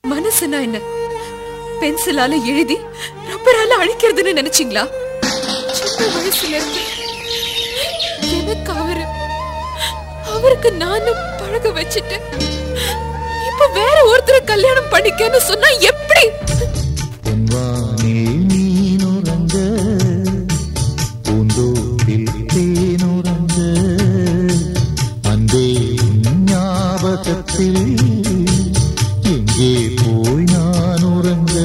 மனசுனா என்ன பென்சிலால எழுதி ரப்பரால அழிக்கிறதுன்னு நினைச்சீங்களா சின்ன வயசுல இருந்து எனக்கு அவரு அவருக்கு நானும் பழக வச்சுட்டேன் இப்ப வேற ஒருத்தரை கல்யாணம் பண்ணிக்கன்னு சொன்னா எப்படி பொன்வானில் மீனுறங்க பூந்தோப்பில் தேனுறங்க அன்பே உன் ஞாபகத்தில் எங்கே போய் நான் உறங்க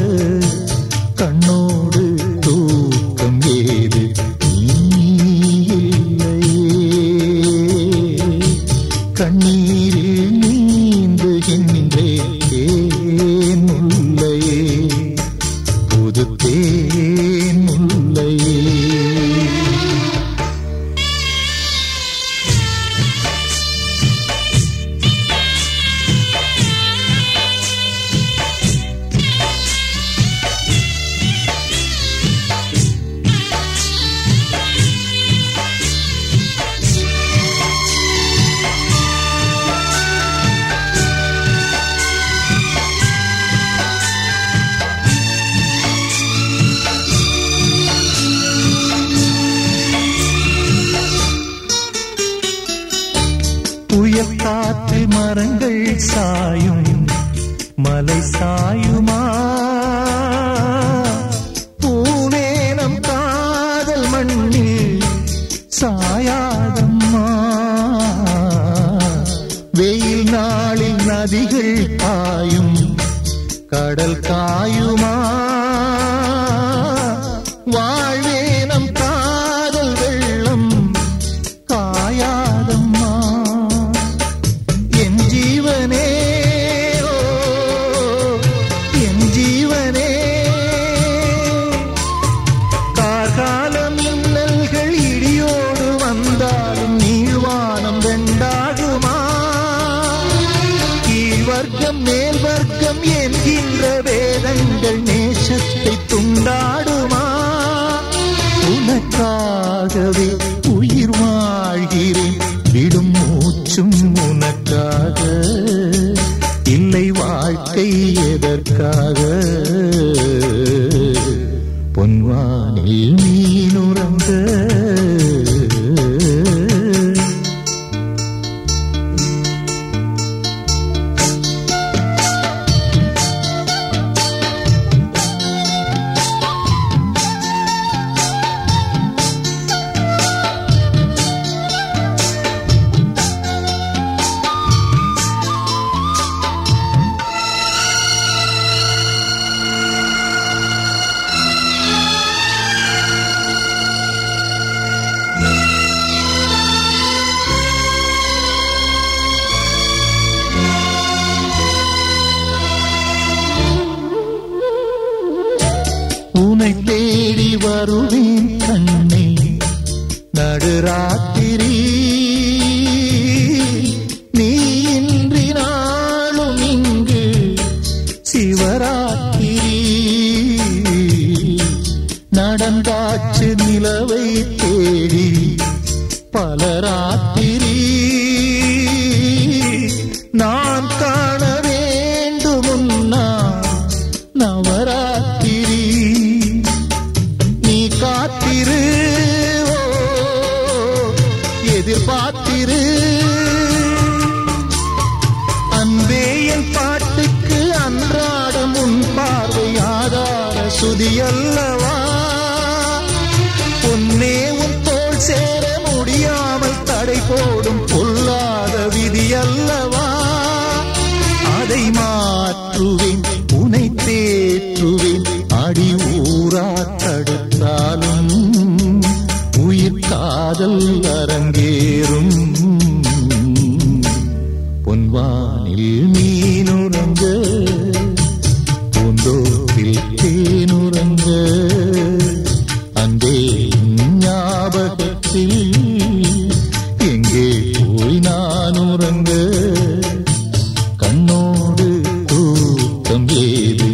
கண்ணோடு தூக்கம் ஏது நீ இல்லையே கண்ணீரில் நீந்துகின்றேன் தேன் முல்லையே புது தேன் முல்லையே புயல் காற்று மரங்கள் சாயும் மலை சாயுமா பூனேனம் காதல் மண்ணில் சாயாதம்மா வெயில் நாளில் நதிகள் காயும் கடல் காயுமா வாழ்வேனம் காதல் வெள்ளம் காயாதம்மா என் ஜீவனே ஓ, என் ஜீவனே கார்கால மின்னல்கள் இடியோடு வந்தாலும் நீழ்வானம் வெண்டாகுமா கீழ் வர்க்கம் மேல் வர்க்கம் என்கின்ற வேதங்கள் நேசத்தை துண்டாடுமா உனக்காகவே உயிர் வாழ்கிறேன் விடும் மூச்சும் உனக்காக இல்லை வாழ்க்கை எதற்காக பொன்வானில் மீனுறங்க உனை தேடி வருவேன் கண்ணே நடுராத்திரி நீ இன்றி நாளும் இங்கு சிவராத்திரி நடந்தாச்சு நிலவை தேடி பலராத்திரி நான் காண வேண்டுமுன்னா நவராத்திரி நீ காத்திரு ஓ, எதிர்பார்த்திரு அன்பே என் பாட்டுக்கு அன்றாடம் உன் பார்வை ஆதார சுதியல்லவா பொன்னே உன் தோள் சேர முடியாமல் தடை போடும் பொல்லாத விதியல்லவா அதை மாற்றுவேன் உனை தேற்றுவேன் அடி ஊரா தடுத்தாலும் உயிர் காதல் அரங்கேறும் பொன்வானில் மீனுறங்க பூந்தோப்பில் தேனுறங்க அன்பே உன் ஞாபகத்தில் எங்கே போய் நான் உறங்க கண்ணோடு தூக்கம் ஏது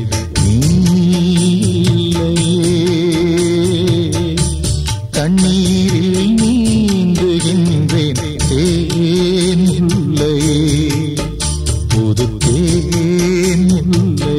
நீலையே கண்ணீரில் நீந்துகின்றேன் தேன் முல்லையே புது தேன் முல்லையே சொல்ல